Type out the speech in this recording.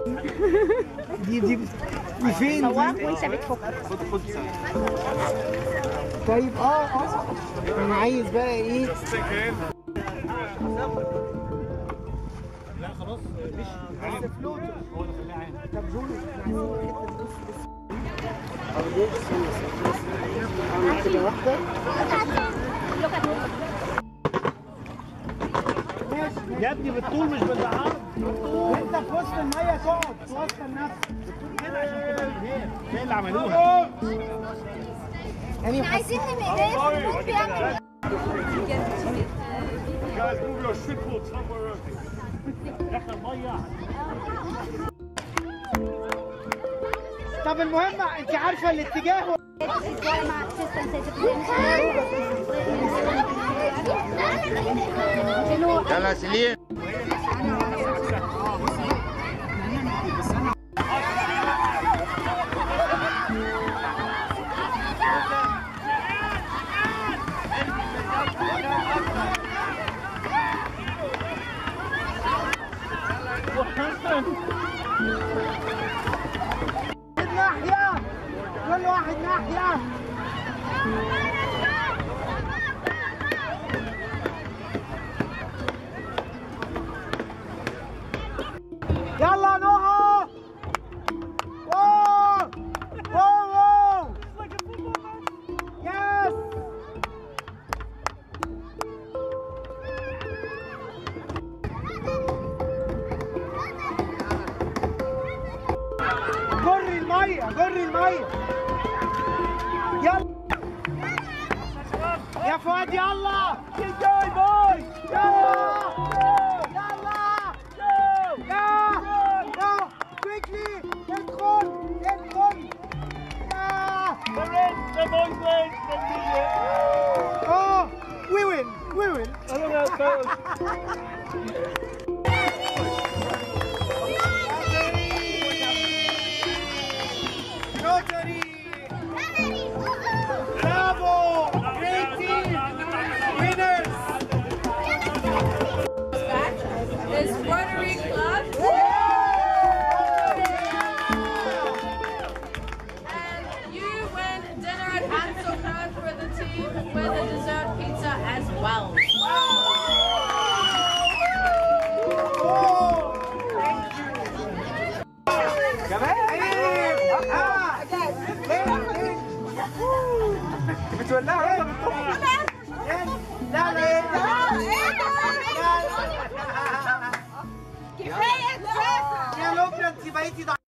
دي دي دي فين صورك دي؟ وانت بتفك طيب اه اه انا عايز بقى ايه طب جولي اعمل كده واحده ماشي يا ابني بالطول مش بالعرض انت في وسط الميه تقعد توصل نفسك كده عشان كده الاثنين زي اللي عملوها يعني عايزين من ايديه المفروض بيعمل Guys, move your shit foot somewhere else. دخل ميه طب المهم انت عارفه الاتجاه ازاي مع يلا سليم واحد ناحيه كل واحد ناحيه يلا نقف واو واو واو يس جري الميه جري الميه يلا يا فؤاد يلا جاي باي يلا يلا يا يا كويكلي ادخل ادخل يا The boys win. اه وي وين وي وين I don't know. روتري برافو جريت تيم وينرز is Rotary Club. And you win dinner at Hansel Card for the team with a dessert pizza as well. بتولعها لا لا كفايه كفايه يا لبنى انت بقيتي ضعيفة